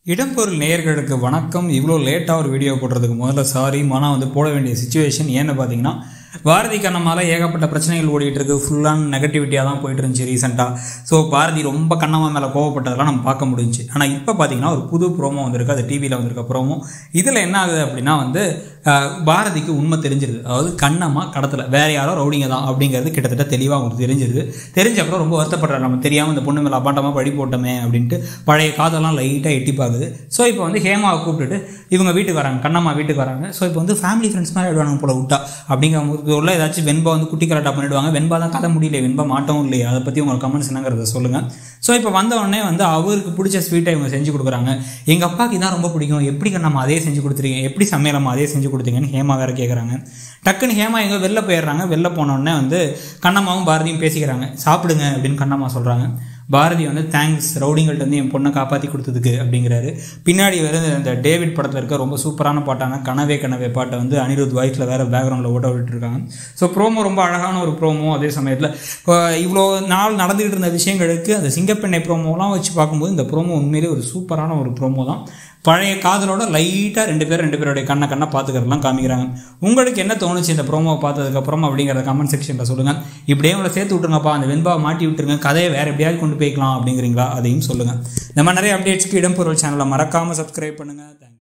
இடம்பொருள் நேயர்களுக்கு வணக்கம் இவ்வளோ லேட்டாக ஒரு வீடியோ போடுறதுக்கு முதல்ல சாரி மனம் வந்து போட வேண்டிய சுச்சுவேஷன் ஏன்னு பார்த்தீங்கன்னா பாரதி கண்ணம்மால ஏகப்பட்ட பிரச்சனைகள் ஓடிட்டு இருக்கு ஃபுல்லான நெகட்டிவிட்டியாக தான் போயிட்டு இருந்துச்சு ரீசெண்டாக ஸோ பாரதி ரொம்ப கண்ணம்மா மேலே கோவப்பட்டதெல்லாம் நம்ம பார்க்க முடிஞ்சுச்சு ஆனால் இப்போ பார்த்தீங்கன்னா ஒரு புது ப்ரோமோ வந்திருக்கு அது டிவியில் வந்திருக்க ப்ரோமோ இதில் என்ன ஆகுது அப்படின்னா வந்து அஹ், பாரதிக்கு உண்மை தெரிஞ்சிருது அதாவது கண்ணம்மா கடத்தல வேற யாரோ ரவுடிங்க தான் அப்படிங்கிறது கிட்டத்தட்ட தெளிவாக அவங்களுக்கு தெரிஞ்சிருது தெரிஞ்ச அப்புறம் ரொம்ப வருத்தப்படுறாரு நம்ம தெரியாமல் இந்த பொண்ணு மேலே அப்பாட்டமாக பழி போட்டோமே அப்படின்ட்டு பழைய காதெல்லாம் லைட்டாக எட்டி பார்க்குது ஸோ இப்போ வந்து ஹேமாவை கூப்பிட்டுட்டு இவங்க வீட்டுக்கு வராங்க கண்ணம்மா வீட்டுக்கு வராங்க ஸோ இப்போ வந்து ஃபேமிலி ஃப்ரெண்ட்ஸ் மாதிரி ஆயிடுவாங்க போல விட்டா அப்படிங்கிற உள்ள ஏதாச்சும் வெண்பா வந்து குட்டி கலாட்டா பண்ணிடுவாங்க வெண்பா தான் கதை முடியல வெண்பா மாட்டவும் இல்லையா அதை பற்றி உங்களுக்கு கமெண்ட்ஸ் என்னங்கிறத சொல்லுங்கள் ஸோ இப்போ வந்த உடனே வந்து அவருக்கு பிடிச்ச ஸ்வீட்டை இவங்க செஞ்சு கொடுக்குறாங்க எங்கள் அப்பாவுக்கு இதான் ரொம்ப பிடிக்கும் எப்படி நம்ம அதே செஞ்சு கொடுத்துருக்கீங்க எப்படி சமையலம்மா அதே செஞ்சு கொடுத்தீங்கன்னு ஹேமா வேறு கேட்குறாங்க டக்குன்னு ஹேமா எங்கே வெளில போயிடுறாங்க வெளில போன உடனே வந்து கண்ணம்மாவும் பாரதியும் பேசிக்கிறாங்க சாப்பிடுங்க அப்படின்னு கண்ணம்மா சொல்கிறாங்க பாரதி வந்து தேங்க்ஸ் ரவுடிங்கள்ட்ட வந்து என் பொண்ணை காப்பாற்றி கொடுத்ததுக்கு அப்படிங்கிறாரு பின்னாடி வேறு இந்த டேவிட் படத்தில் இருக்க ரொம்ப சூப்பரான பாட்டான கனவே கனவே பாட்டை வந்து அனிருத் வாய்ஸில் வேறு பேக்ரவுண்டில் ஓட்ட விட்டுருக்காங்க ஸோ ப்ரோமோ ரொம்ப அழகான ஒரு ப்ரோமோ அதே சமயத்தில் இவ்வளோ நாள் நடந்துகிட்டு இருந்த விஷயங்களுக்கு அந்த சிங்கப்பெண்ணை ப்ரோமோலாம் வச்சு பார்க்கும்போது இந்த ப்ரோமோ உண்மையிலே ஒரு சூப்பரான ஒரு ப்ரோமோ தான் பழைய காதலோட லைட்டாக ரெண்டு பேர் ரெண்டு பேருடைய கண்ணை கண்ணை பார்த்துக்கிறதுலாம் காமிக்கிறாங்க உங்களுக்கு என்ன தோணுச்சு இந்த ப்ரோமோவை பார்த்ததுக்கப்புறம் அப்படிங்கிறத கமெண்ட் செக்ஷனில் சொல்லுங்கள் இப்படியே உங்களை சேர்த்து விட்ருங்கப்பா அந்த வெண்பாவை மாட்டி விட்டுருங்க கதையை வேறு எப்படியாவது கொண்டு போய்க்கலாம் அப்படிங்கிறீங்களா அதையும் சொல்லுங்கள் இந்த மாதிரி நிறைய அப்டேட்ஸ்க்கு இடம்பொருள் சேனலை மறக்காமல் சப்ஸ்கிரைப் பண்ணுங்கள் தேங்க்ஸ்